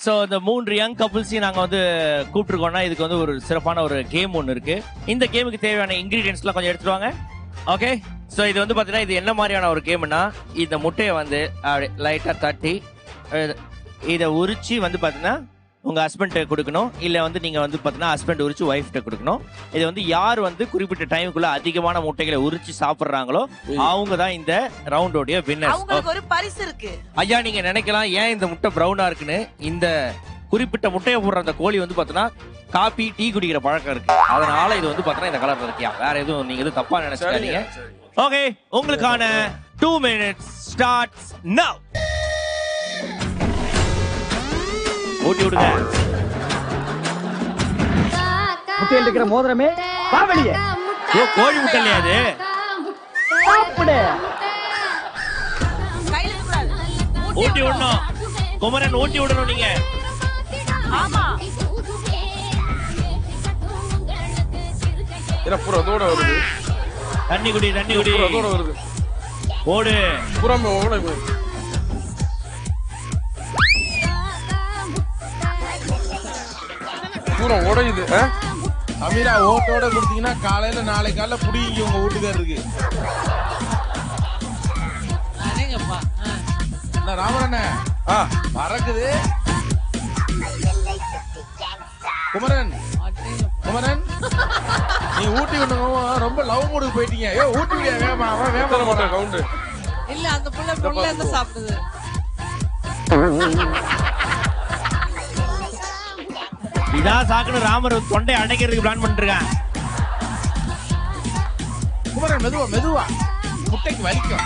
So இந்த மூன்று young கப்புள்ஸையும் நாங்கள் வந்து கூப்பிட்டுருக்கோம்னா இதுக்கு வந்து ஒரு சிறப்பான ஒரு கேம் ஒன்று இருக்கு இந்த கேமுக்கு தேவையான இன்கிரீடியன்ஸ்லாம் கொஞ்சம் எடுத்துட்டு வாங்க ஓகே ஸோ இது வந்து பார்த்தீங்கன்னா இது என்ன மாதிரியான ஒரு கேம்னா இந்த முட்டையை வந்து அப்படி லைட்டாக தட்டி அஹ், இதை உரிச்சு வந்து பார்த்தீங்கன்னா உங்கள் ஹஸ்பண்ட்டை கொடுக்கணும் இல்லை வந்து நீங்கள் வந்து பார்த்தீங்கன்னா ஹஸ்பண்ட் உரிச்சு ஒய்ஃப்ட்ட கொடுக்கணும் இது வந்து யார் வந்து குறிப்பிட்ட டைமுக்குள்ள அதிகமான முட்டைகளை உரிச்சு சாப்பிட்றாங்களோ அவங்க தான் இந்த ரவுண்டோடைய வின்னர் அவங்களுக்கு ஒரு பரிசு இருக்கு ஐயா நீங்க நினைக்கலாம் ஏன் இந்த முட்டை பிரவுனா இருக்குன்னு இந்த குறிப்பிட்ட முட்டையை போடுற அந்த கோழி வந்து பாத்தீங்கன்னா காபி டீ குடிக்கிற பழக்கம் இருக்கு அதனால இது வந்து பாத்தீங்கன்னா இந்த கலர்ல இருக்கியா வேற எதுவும் நீங்க எதுவும் தப்பா நினைச்சுக்காதீங்க ஓகே உங்களுக்கான டூ மினிட்ஸ் ஸ்டார்ட்ஸ் நவ் ஓட்டி விடுங்க முட்டையில் இருக்கிற மோதிரமே வா வெளியே ஓ கோழி முட்டை இல்லையா அது சாப்பிடு கையில கூடாது ஊட்டி விடணும் குமரன் ஊட்டி விடணும் நீங்க ஆமா ஏன்னா பூரா அதோட வருது தண்ணி குடி தண்ணி குடி பூரா அதோட வருது ஓடு பூரா ஓட போகுது. பூரா உடையுது ஆ? அமீரா ஓட்டோட கொடுத்தீங்கன்னா காலையில நாளை காலைல புடிங்க உங்க வீட்டுக்காரருக்கு என்ன ராமரண்ணே ஆ பறக்குது குமரன் குமரன் நீ ஊட்டி விடணும் ரொம்ப லவ் மூடுக்கு போயிட்டீங்க ஏ ஊட்டி விடியா வேமா அவன் வேமா மாட்டேன் கவுண்டு இல்ல அந்த புள்ள புள்ள இருந்து சாப்பிடுது இதான் சாக்குன்னு ராமர் தொண்டை அடைக்கிறதுக்கு பிளான் பண்ணிருக்கான் குமரன் மெதுவா மெதுவா முட்டைக்கு வலிக்கும்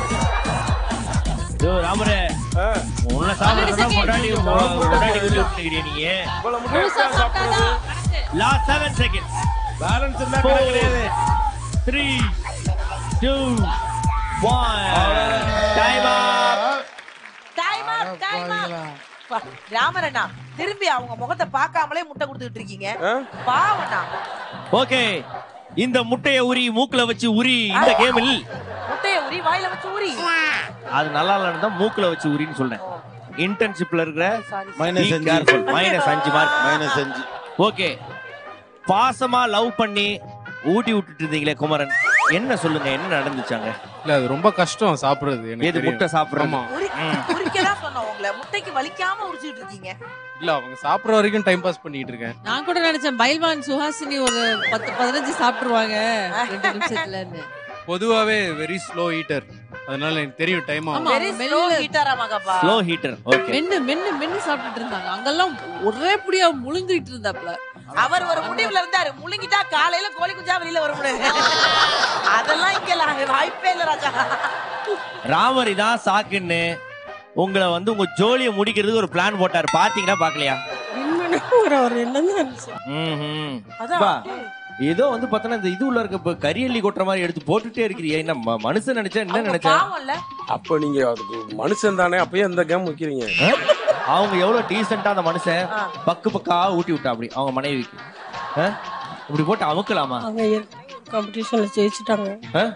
ஐயோ, ராமரே உன்னை சாப்பிடுறதா பொண்டாட்டி பொண்டாட்டி வீட்டுல விட்டுக்கிறியா நீங்க இவ்வளவு முட்டை எப்படியா சாப்பிடுறது லாஸ்ட் செவன் செகண்ட்ஸ் பேலன்ஸ் இருந்தா கணக்கு கிடையாது three two one time up time up time up ராமரண்ணா திரும்பி அவங்க முகத்தை பார்க்காமலே முட்டை கொடுத்துட்டு இருக்கீங்க பாவண்ணா ஓகே இந்த முட்டைய உரி மூக்குல வச்சு உரி இந்த கேமில் முட்டைய உரி வாயில வச்சு உரி அது நல்லா இல்லைன்னு தான் மூக்குல வச்சு உரின்னு சொல்றேன் இன்டர்ன்ஷிப்ல இருக்கிற சாரி மைனஸ் Be அஞ்சு careful. மைனஸ் அஞ்சு மார்க் மைனஸ் அஞ்சு ஓகே பாசமா லவ் பண்ணி ஊட்டி விட்டுட்டு இருந்தீங்களே குமரன் என்ன சொல்லுங்க என்ன நடந்துச்சாங்க இல்ல அது ரொம்ப கஷ்டம் சாப்பிடுறது எனக்கு எது தெரியும். முட்டை சாப்பிடுறது ஆமா உரி உரிக்க தான் சொன்னோம் உங்களை முட்டைக்கு வலிக்காம உரிச்சிட்டு இருக்கீங்க இல்ல அவங்க சாப்பிடுற வரைக்கும் டைம் பாஸ் பண்ணிட்டு இருக்கேன் நான் கூட நினைச்சேன் பைல்வான் சுஹாசினி ஒரு பத்து பதினஞ்சு சாப்பிட்டுருவாங்க ரெண்டு நிமிஷத்துலன்னு பொதுவாவே வெரி ஸ்லோ ஈட்டர் அதனால எனக்கு தெரியும் டைம் ஆகும் ஆமா. வெரி ஸ்லோ மெல்ல- ஹீட்டரா மகப்பா ஸ்லோ ஹீட்டர் ஓகே மென்னு மென்னு மென்னு சாப்பிட்டுட்டு இருந்தாங்க அங்கெல்லாம் ஒரே புடியா முழுங்கிட்டு இருந்தாப்ல அவர் ஒரு முடிவுல இருந்தாரு முழுங்கிட்டா காலையில கோழி குஞ்சா வெளியில வர முடியாது அதெல்லாம் இங்க இல்ல, வாய்ப்பே இல்ல ராஜா ராமர் இதான் சாக்குன்னு உங்களை வந்து உங்க ஜோலியை முடிக்கிறதுக்கு ஒரு பிளான் போட்டாரு பாத்தீங்கன்னா பாக்கலையா ம்ஹும். அதான். பா, ஏதோ வந்து பார்த்தோன்னா இந்த இது உள்ள இருக்க இப்ப கரியல்லி கொட்டுற மாதிரி எடுத்து போட்டுட்டே இருக்கிறியா என்ன ம- மனுஷன் நினைச்சா என்ன அவங்க நினைச்சா பாவம்ல அப்ப நீங்க அதுக்கு மனுஷன் தானே அப்பயே இந்த கேம் வைக்கிறீங்க அவங்க எவ்வளவு டீசெண்டா அந்த மனுஷன் ஆ. பக்கு பக்கா ஊட்டி விட்டா அப்படி அவங்க மனைவிக்கு ஆ? இப்படி போட்டு அமுக்கலாமா அவங்க காம்படிஷன்ல ஜெயிச்சுட்டாங்க ஆ?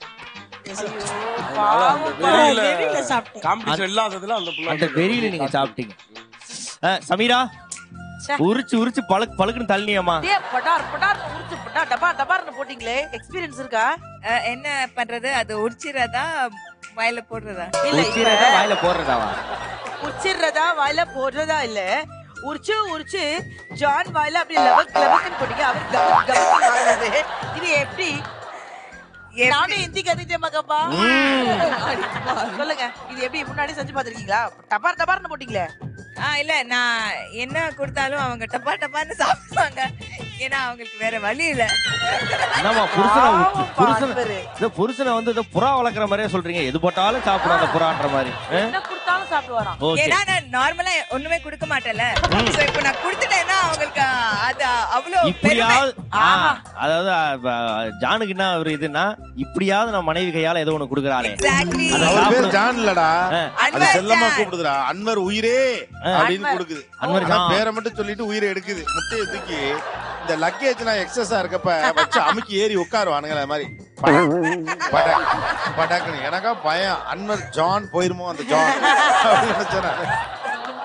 வெளியில வெளியில சாப்பிட்டேன் காம்படிஷன் இல்லாததுல அந்த புள்ள அந்த வெறியில நீங்க சாப்பிட்டீங்க ஆ, சமீரா ச்சே. உரிச்சு உரிச்சு பழக்கு பழக்குன்னு தள்ளினியம்மா அப்படியே படார் படார் உரிச்சு பட்டா டபா டபார்னு போட்டீங்களே எக்ஸ்பீரியன்ஸ் இருக்கா அஹ் என்ன பண்றது அது உரிச்சிடறதா வாயில போடுறதா இல்ல உரிச்சிரதா இப்ப வாயில போடுறதாவா உரிச்சிடுறதா வாயில போடுறதா இல்ல உரிச்சு உரிச்சு ஜான் வாயில அப்படி லெவக் லெவக்குன்னு போட்டீங்க அவர் கபக் கபக்கு வாங்கினது இது எப்படி நானும் ஹிந்தி கத்துட்டேன் மகப்பா சொல்லுங்க இது எப்படி முன்னாடி செஞ்சு பாத்திருக்கீங்களா டபார் டபார்னு போட்டீங்களே ஆ இல்ல நான் என்ன கொடுத்தாலும் அவங்க டப்பா டப்பான்னு சாப்பிடுவாங்க ஏன்னா அவங்களுக்கு வேற வழி இல்ல என்னம்மா புருஷனை பாவம் புருஷனை பாரு. இந்த புருஷனை வந்து இந்த புறா வளர்க்குற மாதிரியே சொல்றீங்க எது போட்டாலும் சாப்பிடும் அந்த புறான்ற மாதிரி ஆ? என்ன கொடுத்தாலும் சாப்பிடுவாராம் ஓகே ஏன்னா நான் நார்மலா ஒண்ணுமே கொடுக்க மாட்டேன்ல சோ இப்போ நான் கொடுத்துட்டேன்னா அவங்களுக்கு அது அவ்வளவு பெருமை இப்படியாவது ஆ, ஆஹா. அதாவது அ, ஜானுக்கு என்ன ஒரு இதுன்னா இப்படியாவது நம்ம மனைவி கையால ஏதோ ஒண்ணு கொடுக்குறாளே எக்ஸாக்ட்லி அதை அவர் பேர் சாப்பிடு. ஜான் இல்லடா ஆ. அது அன்வர் செல்லமா ஜான். கூப்பிடுதுடா அன்வர் உயிரே அப்படின்னு அன்வர். கொடுக்குது அன்வர் ஆனா ஜான். பேரை மட்டும் சொல்லிட்டு உயிரை எடுக்குது முட்டையை தூக்கி இந்த லக்கேஜ் நான் எக்ஸஸா இருக்கப்ப வச்சு அமுக்கி ஏறி உட்காருவானுங்க அது மாதிரி படக், படக், படக்குன்னு எனக்கா பயம் அன்வர் ஜான் போயிருமோ அந்த ஜான் அப்படின்னு நினைச்சேன் நானு.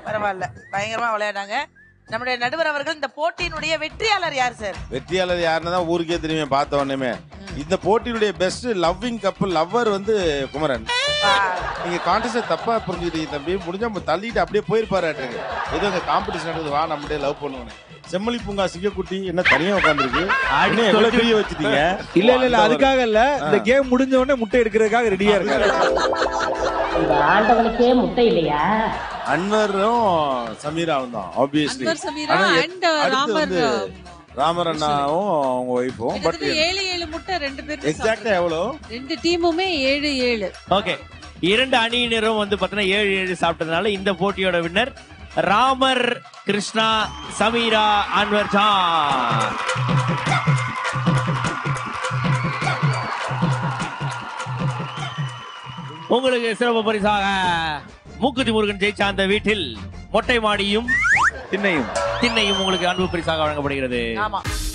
பரவாயில்ல பயங்கரமா விளையாடாங்க நம்முடைய நடுவர் அவர்கள் இந்த போட்டியினுடைய வெற்றியாளர் யார் சார் வெற்றியாளர் யாருன்னு தான் ஊருக்கே தெரியுமே பார்த்த உடனே இந்த போட்டியினுடைய பெஸ்ட் லவ்விங் கப்பல் லவ்வர் வந்து குமரன் நீங்க கான்டெஸ்ட் தப்பா புரிஞ்சுக்கிட்டீங்க தம்பி முடிஞ்சா நம்ம தள்ளிட்டு அப்படியே போயிருப்பாரு ஏதோ இந்த காம்படிஷன் நடக்குது வா நம்மளே லவ் பண்ணுவோம் செம்மொழி பூங்கா சிங்கக்குட்டி என்ன தனியா உட்காந்துருக்கு என்ன எவ்வளவு பெரிய வச்சுட்டீங்க இல்ல இல்ல இல்ல அதுக்காக இல்ல இந்த கேம் முடிஞ்ச உடனே முட்டை எடுக்கிறதுக்காக ரெடியா இருக்காரு இந்த ஆண்டவனுக்கே முட்டை இல்லையா அன்வரும் சமீராவும் தான் ஆப்வியஸ்லி அன்வர் சமீரா அண்ட் ராமர் ராமர் அண்ணாவும் அவங்க ஒய்ஃபும் பட் கிட்டத்தட்ட ஏழு ஏழு முட்டை ரெண்டு பேரும் எக்ஸாக்டா எவ்வளோ ரெண்டு டீமுமே ஏழு ஏழு ஓகே இரண்டு அணியினரும் வந்து பார்த்தீங்கன்னா ஏழு ஏழு சாப்பிட்டதுனால இந்த போட்டியோட வின்னர் ராமர் கிருஷ்ணா சமீரா அன்வர் ஜான் உங்களுக்கு சிறப்பு பரிசாக மூக்குத்தி முருகன் ஜெயிச்ச அந்த வீட்டில் மொட்டை மாடியும் திண்ணையும் திண்ணையும் உங்களுக்கு அன்பு பரிசாக வழங்கப்படுகிறது ஆமா